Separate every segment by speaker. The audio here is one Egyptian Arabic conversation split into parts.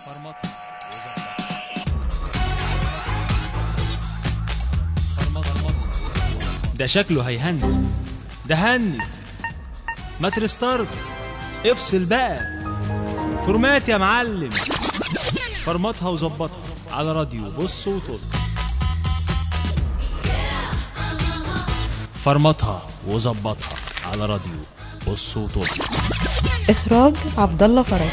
Speaker 1: ده شكله هيهني ده هني ما ترستارت افصل بقى فورمات يا معلم فرمطها وظبطها على راديو بص وطل فرمطها وظبطها على راديو بص وطل
Speaker 2: إخراج عبد الله فرج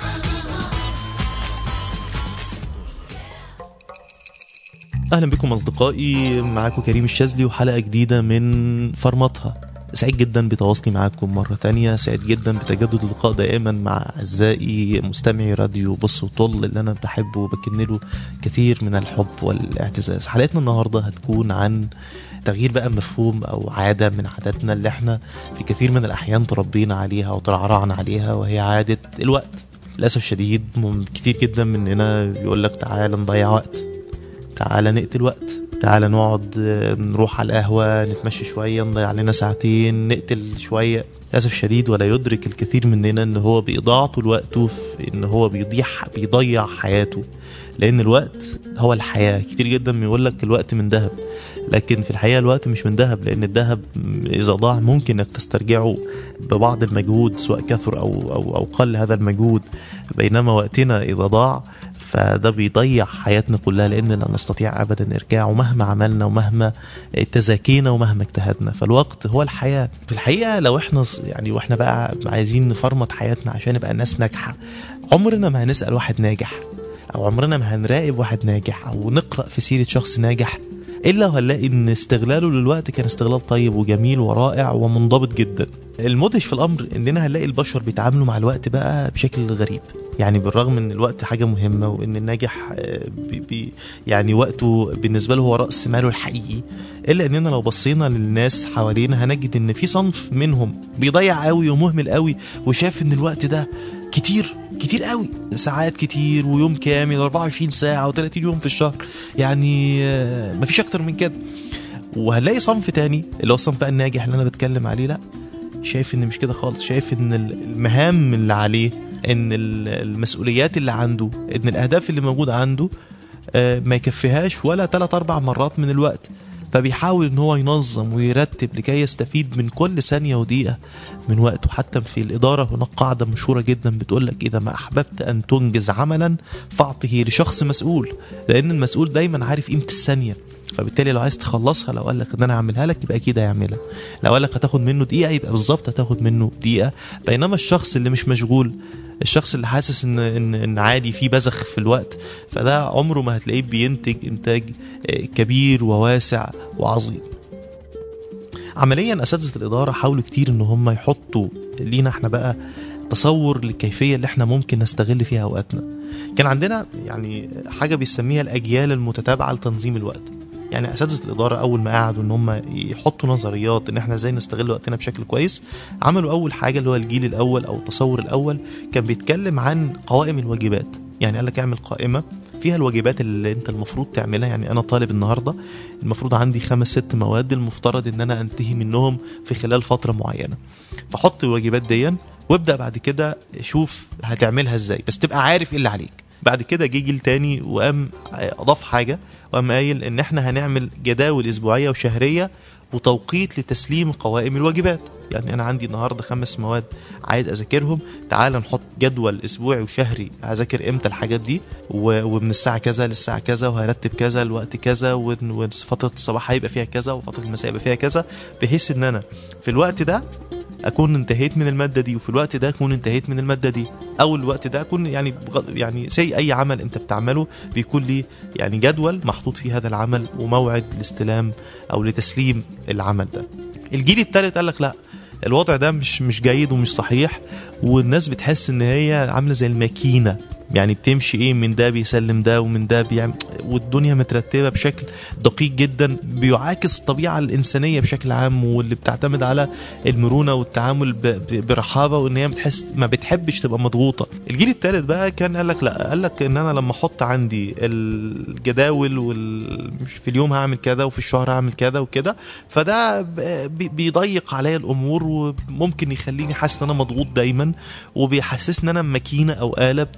Speaker 3: اهلا بكم اصدقائي معاكم كريم الشاذلي وحلقه جديده من فرمطها سعيد جدا بتواصلي معاكم مرة تانية سعيد جدا بتجدد اللقاء دائما مع أعزائي مستمعي راديو بص وطل اللي أنا بحبه وبكن له كثير من الحب والاعتزاز حلقتنا النهاردة هتكون عن تغيير بقى مفهوم أو عادة من عاداتنا اللي احنا في كثير من الأحيان تربينا عليها وترعرعنا عليها وهي عادة الوقت للأسف الشديد مم- كتير جدا مننا بيقول لك تعالى نضيع وقت تعالى نقتل وقت تعالى نقعد آه، نروح على القهوة نتمشى شوية نضيع لنا ساعتين نقتل شوية للأسف الشديد ولا يدرك الكثير مننا إن هو بإضاعة طول وقته في إن هو بيضيع بيضيع حياته لأن الوقت هو الحياة كتير جدا بيقول لك الوقت من ذهب لكن في الحقيقة الوقت مش من ذهب لأن الذهب إذا ضاع ممكن إنك تسترجعه ببعض المجهود سواء كثر أو أو أو قل هذا المجهود بينما وقتنا إذا ضاع فده بيضيع حياتنا كلها لان لا نستطيع ابدا نرجعه مهما عملنا ومهما تزاكينا ومهما اجتهدنا فالوقت هو الحياه في الحقيقه لو احنا ص- يعني واحنا بقى عايزين نفرمط حياتنا عشان نبقى الناس ناجحه عمرنا ما هنسال واحد ناجح او عمرنا ما هنراقب واحد ناجح او نقرا في سيره شخص ناجح الا وهنلاقي ان استغلاله للوقت كان استغلال طيب وجميل ورائع ومنضبط جدا المدهش في الامر اننا هنلاقي البشر بيتعاملوا مع الوقت بقى بشكل غريب يعني بالرغم ان الوقت حاجه مهمه وان الناجح آه، بي بي يعني وقته بالنسبه له هو راس ماله الحقيقي الا اننا لو بصينا للناس حوالينا هنجد ان في صنف منهم بيضيع قوي ومهمل قوي وشاف ان الوقت ده كتير كتير قوي ساعات كتير ويوم كامل 24 ساعه و30 يوم في الشهر يعني آه، مفيش اكتر من كده وهنلاقي صنف تاني اللي هو الصنف بقى الناجح اللي انا بتكلم عليه لا شايف ان مش كده خالص شايف ان المهام اللي عليه ان ال- المسؤوليات اللي عنده ان الاهداف اللي موجوده عنده آه، ما يكفيهاش ولا ثلاث اربع مرات من الوقت فبيحاول ان هو ينظم ويرتب لكي يستفيد من كل ثانيه ودقيقه من وقته حتى في الاداره هناك قاعده مشهوره جدا بتقول لك اذا ما احببت ان تنجز عملا فاعطه لشخص مسؤول لان المسؤول دايما عارف قيمه الثانيه فبالتالي لو عايز تخلصها لو قال لك ان انا هعملها لك يبقى اكيد هيعملها لو قال لك هتاخد منه دقيقه يبقى بالظبط هتاخد منه دقيقه بينما الشخص اللي مش مشغول الشخص اللي حاسس ان ان ان عادي في بذخ في الوقت فده عمره ما هتلاقيه بينتج انتاج آه، كبير وواسع وعظيم عمليا اساتذه الاداره حاولوا كتير ان هم يحطوا لينا احنا بقى تصور للكيفيه اللي احنا ممكن نستغل فيها اوقاتنا كان عندنا يعني حاجه بيسميها الاجيال المتتابعه لتنظيم الوقت يعني اساتذه الاداره اول ما قعدوا ان هم يحطوا نظريات ان احنا ازاي نستغل وقتنا بشكل كويس عملوا اول حاجه اللي هو الجيل الاول او التصور الاول كان بيتكلم عن قوائم الواجبات يعني قال لك اعمل قائمه فيها الواجبات اللي انت المفروض تعملها يعني انا طالب النهارده المفروض عندي خمس ست مواد المفترض ان انا انتهي منهم في خلال فتره معينه فحط الواجبات دي وابدا بعد كده شوف هتعملها ازاي بس تبقى عارف ايه اللي عليك بعد كده جه جيل تاني وقام اضاف حاجه وقام قايل ان احنا هنعمل جداول اسبوعيه وشهريه وتوقيت لتسليم قوائم الواجبات يعني انا عندي النهارده خمس مواد عايز اذاكرهم تعال نحط جدول اسبوعي وشهري هذاكر امتى الحاجات دي و- ومن الساعه كذا للساعه كذا وهرتب كذا الوقت كذا ون- وفتره الصباح هيبقى فيها كذا وفتره المساء هيبقى فيها كذا بحيث ان انا في الوقت ده اكون انتهيت من الماده دي وفي الوقت ده اكون انتهيت من الماده دي او الوقت ده اكون يعني بغ- يعني زي اي عمل انت بتعمله بيكون ليه يعني جدول محطوط فيه هذا العمل وموعد لاستلام او لتسليم العمل ده الجيل الثالث قال لك لا الوضع ده مش مش جيد ومش صحيح والناس بتحس ان هي عامله زي الماكينه يعني بتمشي ايه من ده بيسلم ده ومن ده بيعمل والدنيا مترتبه بشكل دقيق جدا بيعاكس الطبيعه الانسانيه بشكل عام واللي بتعتمد على المرونه والتعامل ب- ب- برحابه وان هي بتحس ما بتحبش تبقى مضغوطه الجيل الثالث بقى كان قال لك لا قال لك ان انا لما احط عندي الجداول وال مش في اليوم هعمل كذا وفي الشهر هعمل كذا وكده فده ب- بي- بيضيق عليا الامور وممكن يخليني حاسس ان انا مضغوط دايما وبيحسسني ان انا ماكينه او اله بتمشي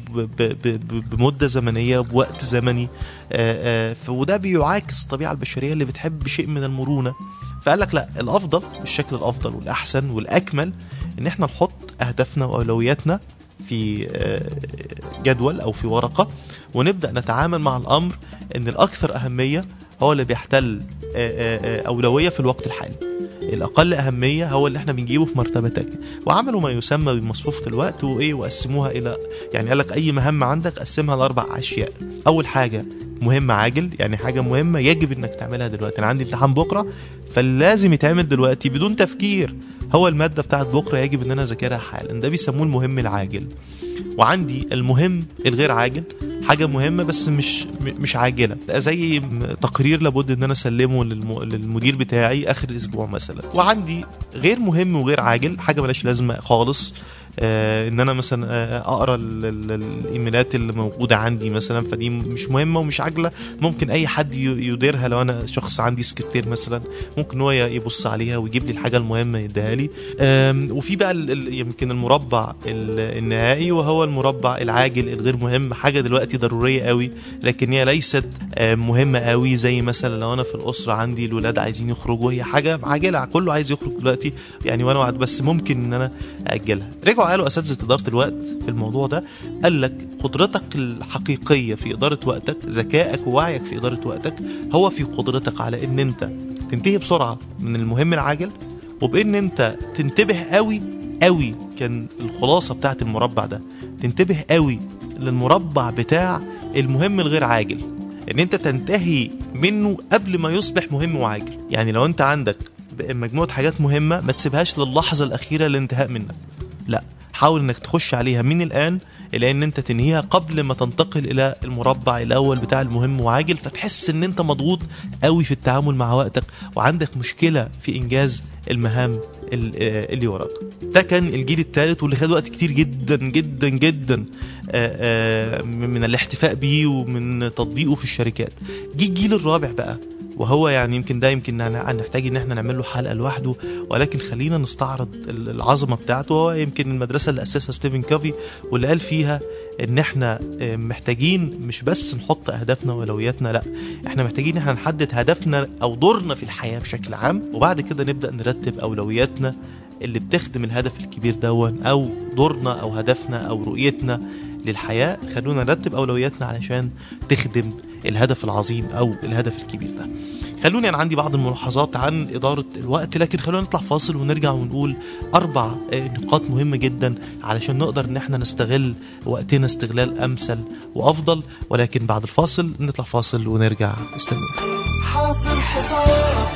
Speaker 3: ب- ب- ب- بمده زمنيه بوقت زمني آه، آه، ف- وده بيعاكس الطبيعه البشريه اللي بتحب شيء من المرونه فقال لك لا الافضل الشكل الافضل والاحسن والاكمل ان احنا نحط اهدافنا واولوياتنا في آه، جدول او في ورقه ونبدا نتعامل مع الامر ان الاكثر اهميه هو اللي بيحتل آه، آه، آه، اولويه في الوقت الحالي الاقل اهميه هو اللي احنا بنجيبه في مرتبه تانية وعملوا ما يسمى بمصفوفه الوقت وايه وقسموها الى يعني قال لك اي مهمه عندك قسمها لاربع اشياء اول حاجه مهم عاجل يعني حاجه مهمه يجب انك تعملها دلوقتي انا عندي امتحان بكره فلازم يتعمل دلوقتي بدون تفكير هو الماده بتاعت بكره يجب ان انا اذاكرها حالا ده بيسموه المهم العاجل وعندي المهم الغير عاجل حاجه مهمه بس مش م- مش عاجله ده زي م- تقرير لابد ان انا اسلمه للم- للمدير بتاعي اخر الاسبوع مثلا وعندي غير مهم وغير عاجل حاجه ملهاش لازمه خالص آه ان انا مثلا آه اقرا ال- ال- الايميلات اللي موجوده عندي مثلا فدي مش مهمه ومش عاجله ممكن اي حد ي- يديرها لو انا شخص عندي سكرتير مثلا ممكن هو ي- يبص عليها ويجيب لي الحاجه المهمه يديها لي آم، وفي بقى ال- ال- يمكن المربع ال- النهائي وهو المربع العاجل الغير مهم حاجه دلوقتي ضروريه قوي لكن هي ليست آم، مهمه قوي زي مثلا لو انا في الاسره عندي الولاد عايزين يخرجوا هي حاجه عاجله كله عايز يخرج دلوقتي يعني وانا وعد بس ممكن ان انا اجلها رجعوا قالوا اساتذه اداره الوقت في الموضوع ده قال لك قدرتك الحقيقيه في اداره وقتك ذكائك ووعيك في اداره وقتك هو في قدرتك على ان انت تنتهي بسرعه من المهم العاجل وبان انت تنتبه قوي قوي كان الخلاصه بتاعت المربع ده تنتبه قوي للمربع بتاع المهم الغير عاجل ان انت تنتهي منه قبل ما يصبح مهم وعاجل يعني لو انت عندك مجموعه حاجات مهمه ما تسيبهاش للحظه الاخيره للانتهاء منها لا حاول انك تخش عليها من الان الى ان انت تنهيها قبل ما تنتقل الى المربع الاول بتاع المهم وعاجل فتحس ان انت مضغوط قوي في التعامل مع وقتك وعندك مشكله في انجاز المهام ال- آه، اللي وراك ده كان الجيل الثالث واللي خد وقت كتير جدا جدا جدا آه، آه، من الاحتفاء بيه ومن تطبيقه في الشركات جه الجيل الرابع بقى وهو يعني يمكن ده يمكن هن- هنحتاج ان احنا نعمل له حلقه لوحده ولكن خلينا نستعرض ال- العظمه بتاعته هو يمكن المدرسه اللي اسسها ستيفن كافي واللي قال فيها ان احنا آه، محتاجين مش بس نحط اهدافنا واولوياتنا لا احنا محتاجين ان احنا نحدد هدفنا او دورنا في الحياه بشكل عام وبعد كده نبدا نرتب اولوياتنا اللي بتخدم الهدف الكبير دون او دورنا او هدفنا او رؤيتنا للحياه خلونا نرتب اولوياتنا علشان تخدم الهدف العظيم او الهدف الكبير ده خلوني انا عندي بعض الملاحظات عن اداره الوقت لكن خلونا نطلع فاصل ونرجع ونقول اربع آه، نقاط مهمه جدا علشان نقدر ان احنا نستغل وقتنا استغلال امثل وافضل ولكن بعد الفاصل نطلع فاصل ونرجع استنوا
Speaker 4: حاصر حصارك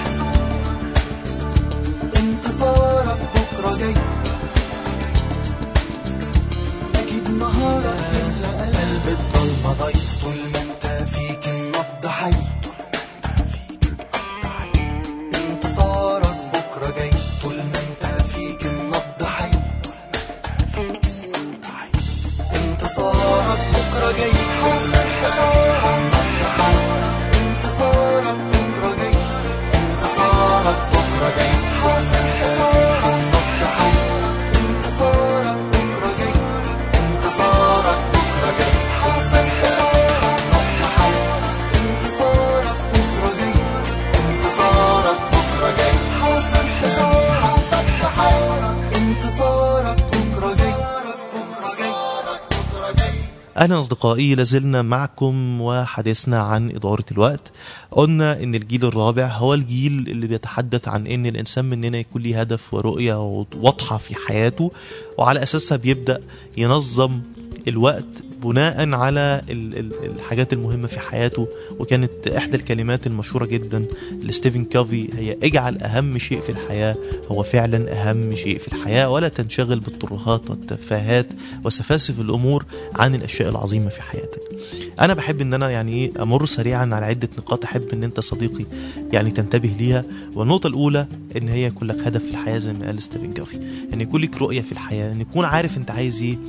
Speaker 4: انتصارك بكرة جاي أكيد نهارك يملأ قلب الضلمة ضي طول ما انت فيك النبض حي انتصارك بكرة جاي طول ما انت فيك النبض حي انتصارك بكرة جاي حاصر حصارك انتصارك بكرة جاي انتصارك بكرة جاي حاصر حصارك ضغط حي انتصارك بكرة جاي انتصارك بكرة جاي حاصر حصارك ضغط حي انتصارك بكرة جاي انتصارك بكرة جاي حاصر حصارك ضغط حي انتصارك بكرة جاي انتصارك بكرة جاي
Speaker 3: اهلا اصدقائي لازلنا معكم وحديثنا عن اداره الوقت قلنا ان الجيل الرابع هو الجيل اللي بيتحدث عن ان الانسان مننا يكون ليه هدف ورؤيه واضحه في حياته وعلى اساسها بيبدا ينظم الوقت بناء على ال- ال- الحاجات المهمه في حياته وكانت احدى الكلمات المشهوره جدا لستيفن كافي هي اجعل اهم شيء في الحياه هو فعلا اهم شيء في الحياه ولا تنشغل بالترهات والتفاهات وسفاسف الامور عن الاشياء العظيمه في حياتك انا بحب ان انا يعني ايه امر سريعا على عده نقاط احب ان انت صديقي يعني تنتبه ليها والنقطه الاولى ان هي يكون لك هدف في الحياه زي ما قال ستيفن كافي ان يكون لك رؤيه في الحياه ان يكون عارف انت عايز ايه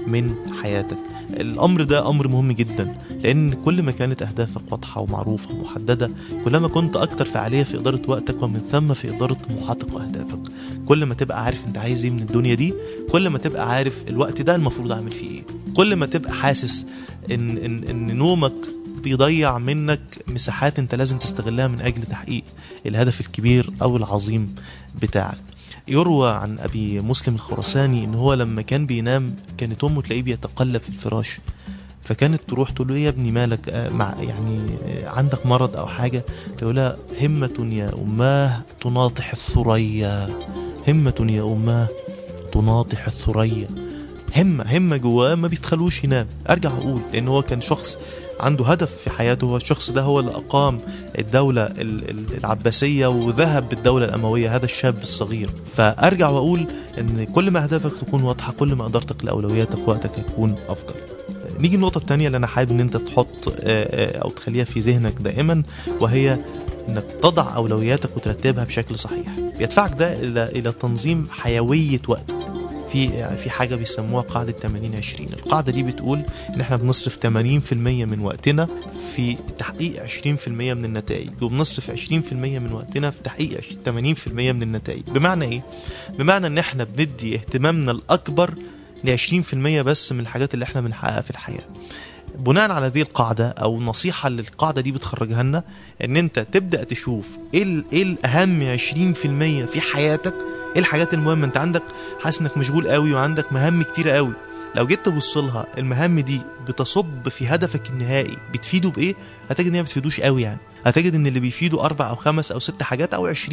Speaker 3: من حياتك الامر ده امر مهم جدا لان كل ما كانت اهدافك واضحه ومعروفه ومحدده كلما كنت اكتر فعاليه في اداره وقتك ومن ثم في اداره طموحاتك واهدافك كل ما تبقى عارف انت عايز ايه من الدنيا دي كل ما تبقى عارف الوقت ده المفروض اعمل فيه ايه كل ما تبقى حاسس ان ان ان نومك بيضيع منك مساحات انت لازم تستغلها من اجل تحقيق الهدف الكبير او العظيم بتاعك يروى عن ابي مسلم الخراساني ان هو لما كان بينام كانت امه تلاقيه بيتقلب في الفراش فكانت تروح تقول له ايه يا ابني مالك آه مع يعني آه عندك مرض او حاجه فيقول لها همه يا اماه تناطح الثريا همه يا اماه تناطح الثريا همه همه جواه ما بيتخلوش ينام ارجع اقول لان هو كان شخص عنده هدف في حياته هو الشخص ده هو اللي أقام الدولة ال- ال- العباسية وذهب بالدولة الأموية هذا الشاب الصغير فأرجع وأقول أن كل ما أهدافك تكون واضحة كل ما إدارتك لأولوياتك وقتك هيكون أفضل نيجي النقطة التانية اللي أنا حابب إن أنت تحط آه، آه، أو تخليها في ذهنك دائما وهي إنك تضع أولوياتك وترتبها بشكل صحيح بيدفعك ده إلى إلى تنظيم حيوية وقت في في حاجه بيسموها قاعده 80 20 القاعده دي بتقول ان احنا بنصرف 80% من وقتنا في تحقيق 20% من النتائج وبنصرف 20% من وقتنا في تحقيق 80% من النتائج بمعنى ايه بمعنى ان احنا بندي اهتمامنا الاكبر ل 20% بس من الحاجات اللي احنا بنحققها في الحياه بناء على هذه القاعده او النصيحه اللي القاعده دي بتخرجها لنا ان انت تبدا تشوف ايه ال- ايه الاهم 20% في حياتك ايه الحاجات المهمه انت عندك حاسس انك مشغول قوي وعندك مهام كتيره قوي لو جيت تبص لها المهام دي بتصب في هدفك النهائي بتفيده بايه هتجد ان هي ما بتفيدوش قوي يعني هتجد ان اللي بيفيده اربع او خمس او ست حاجات او 20%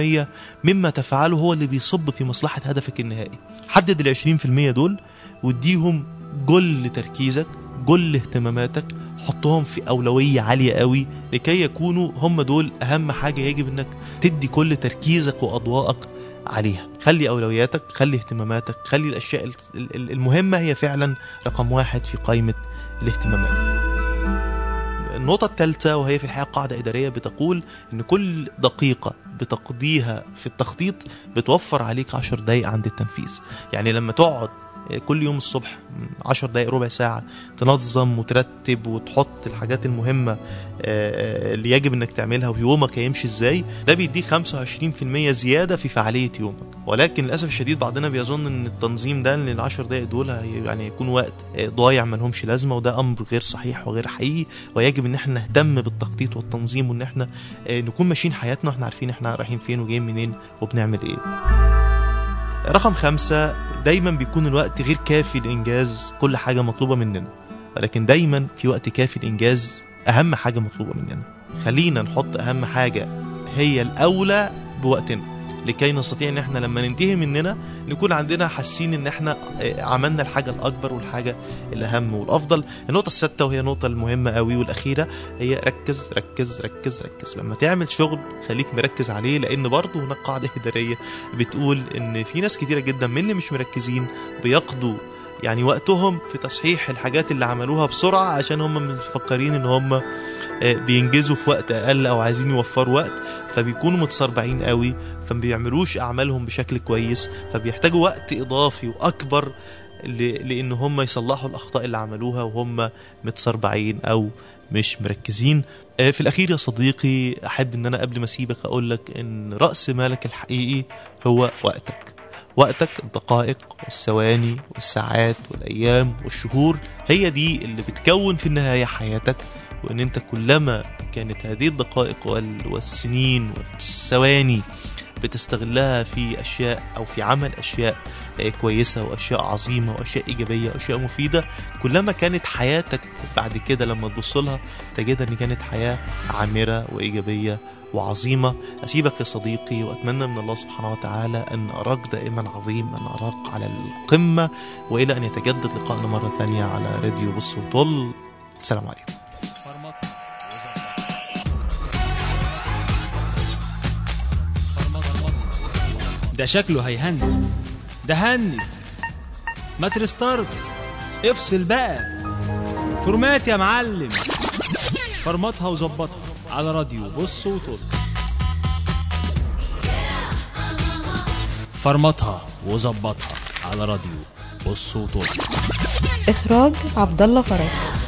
Speaker 3: مما تفعله هو اللي بيصب في مصلحه هدفك النهائي حدد ال 20% دول واديهم جل تركيزك جل اهتماماتك حطهم في أولوية عالية قوي لكي يكونوا هم دول أهم حاجة يجب أنك تدي كل تركيزك وأضواءك عليها خلي أولوياتك خلي اهتماماتك خلي الأشياء ال- ال- المهمة هي فعلا رقم واحد في قائمة الاهتمامات النقطة الثالثة وهي في الحقيقة قاعدة إدارية بتقول إن كل دقيقة بتقضيها في التخطيط بتوفر عليك عشر دقايق عند التنفيذ يعني لما تقعد كل يوم الصبح عشر دقايق ربع ساعة تنظم وترتب وتحط الحاجات المهمة آه، آه، اللي يجب انك تعملها ويومك هيمشي ازاي ده بيديك 25% زيادة في فعالية يومك ولكن للأسف الشديد بعضنا بيظن ان التنظيم ده ان العشر دقايق دول هي- يعني يكون وقت آه، ضايع ملهمش لازمة وده أمر غير صحيح وغير حقيقي ويجب ان احنا نهتم بالتخطيط والتنظيم وان احنا آه، نكون ماشيين حياتنا واحنا عارفين احنا رايحين فين وجايين منين وبنعمل ايه رقم خمسة دايما بيكون الوقت غير كافي لإنجاز كل حاجة مطلوبة مننا ولكن دايما في وقت كافي لإنجاز أهم حاجة مطلوبة مننا خلينا نحط أهم حاجة هي الأولى بوقتنا لكي نستطيع ان احنا لما ننتهي مننا نكون عندنا حاسين ان احنا آه، عملنا الحاجه الاكبر والحاجه الاهم والافضل النقطه السادسه وهي النقطه المهمه قوي والاخيره هي ركز ركز ركز ركز لما تعمل شغل خليك مركز عليه لان برضه هناك قاعده اداريه بتقول ان في ناس كتيره جدا من اللي مش مركزين بيقضوا يعني وقتهم في تصحيح الحاجات اللي عملوها بسرعه عشان هم مفكرين ان هم آه، بينجزوا في وقت اقل او عايزين يوفروا وقت فبيكونوا متسربعين قوي فما بيعملوش اعمالهم بشكل كويس فبيحتاجوا وقت اضافي واكبر ل- لان هم يصلحوا الاخطاء اللي عملوها وهم متسربعين او مش مركزين آه، في الاخير يا صديقي احب ان انا قبل ما اسيبك اقول لك ان راس مالك الحقيقي هو وقتك وقتك الدقائق والثواني والساعات والايام والشهور هي دي اللي بتكون في النهايه حياتك وان انت كلما كانت هذه الدقائق وال- والسنين والثواني بتستغلها في اشياء او في عمل اشياء آه، كويسه واشياء عظيمه واشياء ايجابيه واشياء مفيده كلما كانت حياتك بعد كده لما تبص لها تجدها ان كانت حياه عامره وايجابيه وعظيمه اسيبك يا صديقي واتمنى من الله سبحانه وتعالى ان اراك دائما عظيم ان اراك على القمه والى ان يتجدد لقائنا مره ثانيه على راديو بص وطل السلام عليكم
Speaker 1: ده شكله هيهني ده هني ما ترستارت افصل بقى فورمات يا معلم فرمطها وظبطها على راديو بص وطل فرمطها وظبطها على راديو بص وطل
Speaker 2: إخراج عبد الله فرج